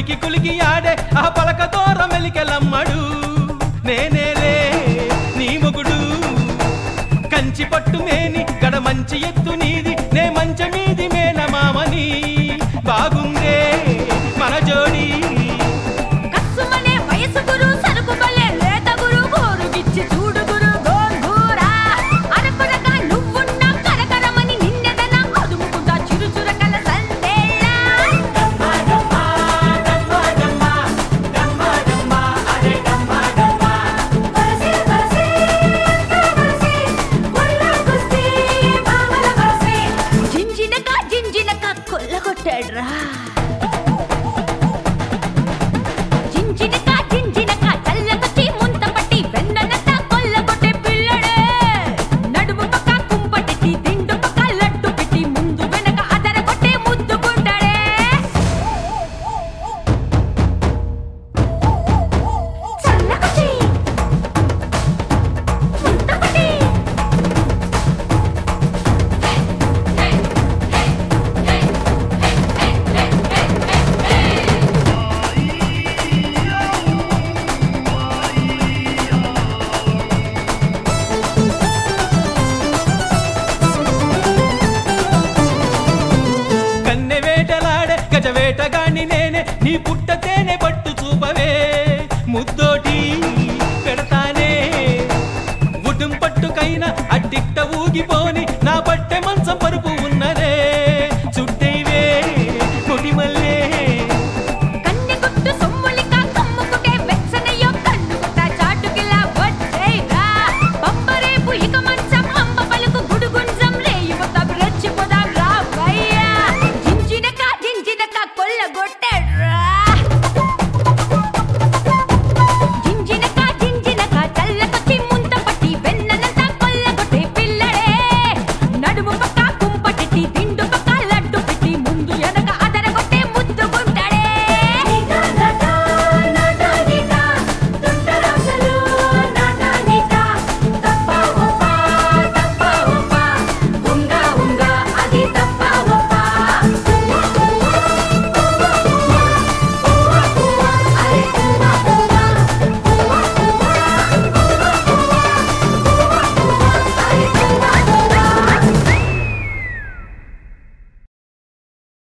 కులికి కులికి ఆడే ఆ పలక దూర మెలికెలమ్మడు నేనేలే నీ మొగుడు కంచి పట్టు మేని గడ మంచి ఎత్తు నీది నే మంచ మీది మేనమామని బాగుందే మన జోడి కస్సుమనే వయసు గురు సరుకు బలే లేత గురు గోరుగిచ్చి చూడు గురు గోంగూరా అరకొరక నువ్వున్న కరకరమని నిన్నెదన అదుముకుంటా చిరుచురకల సందేళ్ళ జింజినక జింజినక కొల్లగొట్టాడ్రా జింజినక జింజినక చల్లకొచ్చి ముంత పట్టి వెన్ననత కొల్లగొట్టే పిల్లడే నడుము పక్క కుంపటికి దిండు పక్క లడ్డు పెట్టి ముందు వెనక అదరగొట్టే ముద్దుకుంటాడే చల్లకొచ్చి ముంత పట్టి కన్నె వేటలాడే గజ వేటగాని నేనే నీ పుట్ట తేనె పట్టు చూపవే ముద్దోటి పెడతానే ఉడుం పట్టుకైనా అడ్డిక్ట ఊగిపోని నా పట్టె మంచం పరుపు ఉన్నదే